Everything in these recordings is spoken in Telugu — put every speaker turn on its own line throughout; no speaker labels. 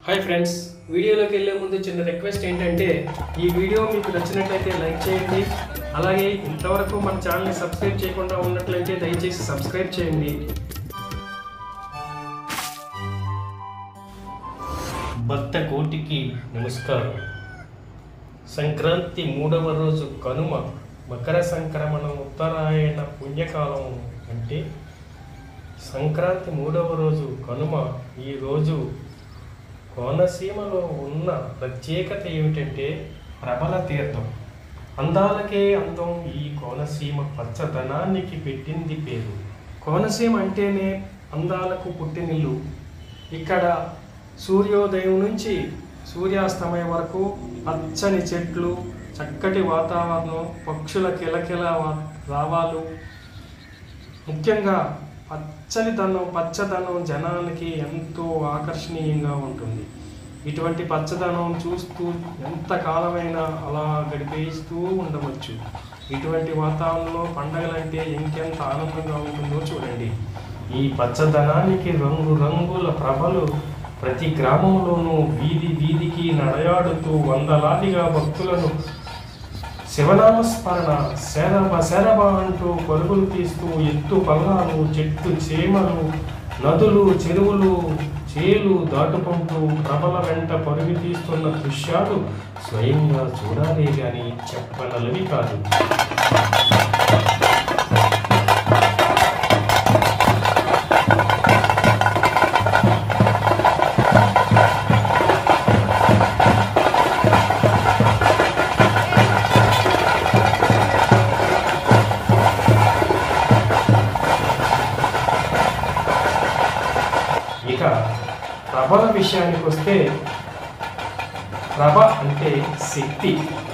హాయ్ ఫ్రెండ్స్ వీడియోలోకి వెళ్ళే ముందు చిన్న రిక్వెస్ట్ ఏంటంటే ఈ వీడియో మీకు నచ్చినట్లయితే లైక్ చేయండి అలాగే ఇంతవరకు మన ఛానల్ని సబ్స్క్రైబ్ చేయకుండా ఉన్నట్లయితే దయచేసి సబ్స్క్రైబ్ చేయండి భక్త కోటికి నమస్కారం సంక్రాంతి మూడవ రోజు కనుమ మకర సంక్రమణ ఉత్తరాయణ పుణ్యకాలం అంటే సంక్రాంతి మూడవ రోజు కనుమ ఈ రోజు కోనసీమలో ఉన్న ప్రత్యేకత ఏమిటంటే ప్రబల తీర్థం అందాలకే అందం ఈ కోనసీమ పచ్చదనానికి పెట్టింది పేరు కోనసీమ అంటేనే అందాలకు పుట్టినిల్లు ఇక్కడ సూర్యోదయం నుంచి సూర్యాస్తమయం వరకు పచ్చని చెట్లు చక్కటి వాతావరణం పక్షుల కిలకిల వా- రావాలు ముఖ్యంగా పచ్చని దనం పచ్చదనం జనానికి ఎంతో ఆకర్షణీయంగా ఉంటుంది ఇటువంటి పచ్చదనం చూస్తూ ఎంత కాలమైనా అలా గడిపేస్తూ ఉండవచ్చు ఇటువంటి వాతావరణంలో పండగలంటే ఇంకెంత ఆనందంగా ఉంటుందో చూడండి ఈ పచ్చదనానికి రంగు రంగుల ప్రభలు ప్రతి గ్రామంలోనూ వీధి వీధికి నడయాడుతూ వందలాదిగా భక్తులను శివనామస్మరణ శరభ శరభ అంటూ పరుగులు తీస్తూ ఎత్తు పల్లాలు చెట్టు చేమలు నదులు చెరువులు చేలు దాటుకుంటూ ప్రభల వెంట పరుగు తీస్తున్న దృశ్యాలు స్వయంగా చూడాలే గాని చెప్పనలవి కాదు ఇక ప్రభల విషయానికి వస్తే ప్రభ అంటే శక్తి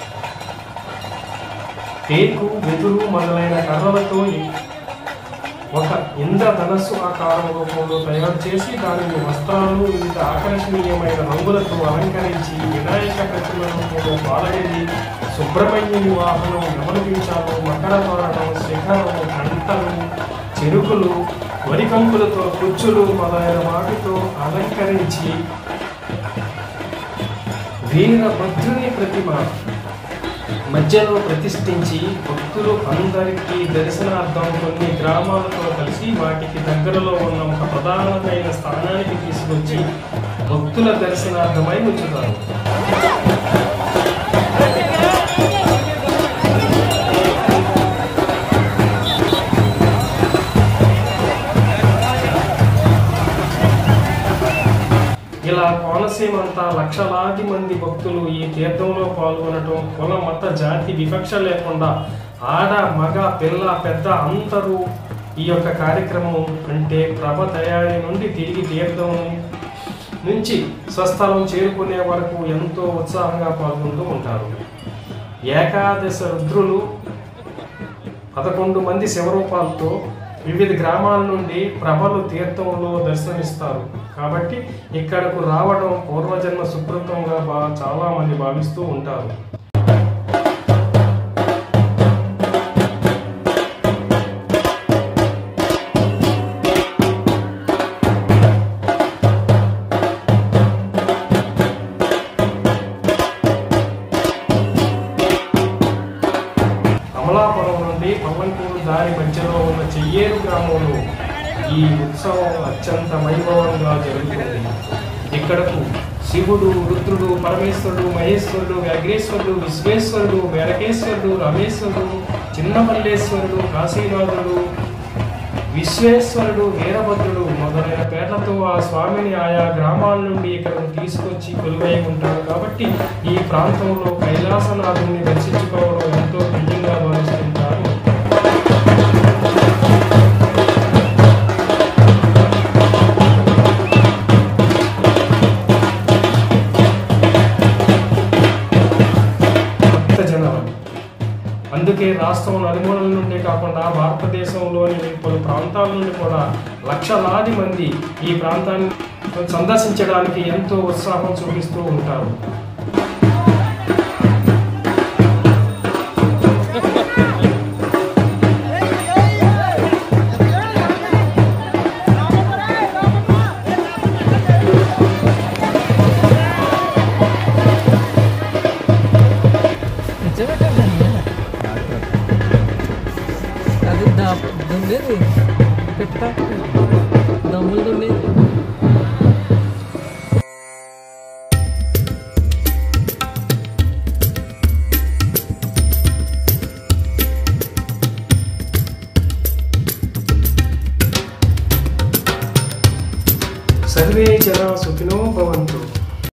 టేకు వెదురు మొదలైన కర్రలతో ఒక ఇంద్రధనస్సు ఆకారం రూపంలో తయారు చేసి దానిని వస్త్రాలు వివిధ ఆకర్షణీయమైన రంగులతో అలంకరించి వినాయక ప్రతిమ రూపంలో పాలనేది సుబ్రహ్మణ్యుని వాహనం గమనించాలు మకర తోరణం శిఖరం గంటలు చెరుకులు వరికంకులతో కుచ్చులు మొదలైన వాటితో అలంకరించి వీరభద్రుని ప్రతిమ మధ్యలో ప్రతిష్ఠించి భక్తులు అందరికీ దర్శనార్థం కొన్ని గ్రామాలతో కలిసి వాటికి దగ్గరలో ఉన్న ఒక ప్రధానమైన స్థానానికి తీసుకొచ్చి భక్తుల దర్శనార్థమై ఉంచుతారు ఇలా కోనసీమ అంతా లక్షలాది మంది భక్తులు ఈ తీర్థంలో పాల్గొనటం కుల మత జాతి వివక్ష లేకుండా ఆడ మగ పిల్ల పెద్ద అందరూ ఈ యొక్క కార్యక్రమం అంటే ప్రభ తయారీ నుండి తిరిగి తీర్థం నుంచి స్వస్థలం చేరుకునే వరకు ఎంతో ఉత్సాహంగా పాల్గొంటూ ఉంటారు ఏకాదశ రుద్రులు పదకొండు మంది శివరూపాలతో వివిధ గ్రామాల నుండి ప్రభలు తీర్థంలో దర్శనమిస్తారు కాబట్టి ఇక్కడకు రావడం పూర్వజన్మ సుకృతంగా బా చాలా మంది భావిస్తూ ఉంటారు అమలాపురం నుండి పల్లంకూరు దారి మధ్యలో ఉన్న చెయ్యేరు గ్రామంలో ఈ ఉత్సవం అత్యంత వైభవంగా జరుగుతుంది ఇక్కడకు శివుడు రుద్రుడు పరమేశ్వరుడు మహేశ్వరుడు అగ్రేశ్వరుడు విశ్వేశ్వరుడు మేరకేశ్వరుడు రమేశ్వరుడు చిన్నమల్లేశ్వరుడు కాశీనాథుడు విశ్వేశ్వరుడు వీరభద్రుడు మొదలైన పేర్లతో ఆ స్వామిని ఆయా గ్రామాల నుండి ఇక్కడకు తీసుకొచ్చి కొలువై ఉంటారు కాబట్టి ఈ ప్రాంతంలో కైలాసనాథుని దర్శించుకోవడం ఎంతో పుణ్యంగా భావిస్తుంటారు భక్త జనాలు అందుకే రాష్ట్రం నలుమూలల నుండి కాకుండా భారతదేశంలోని పలు ప్రాంతాల నుండి కూడా లక్షలాది మంది ఈ ప్రాంతాన్ని సందర్శించడానికి ఎంతో ఉత్సాహం చూపిస్తూ ఉంటారు
Hey, అది దా దున్నేది పెట్ట దమ్ములు దున్నేది
సర్వే జనా సుఖినో భవంతు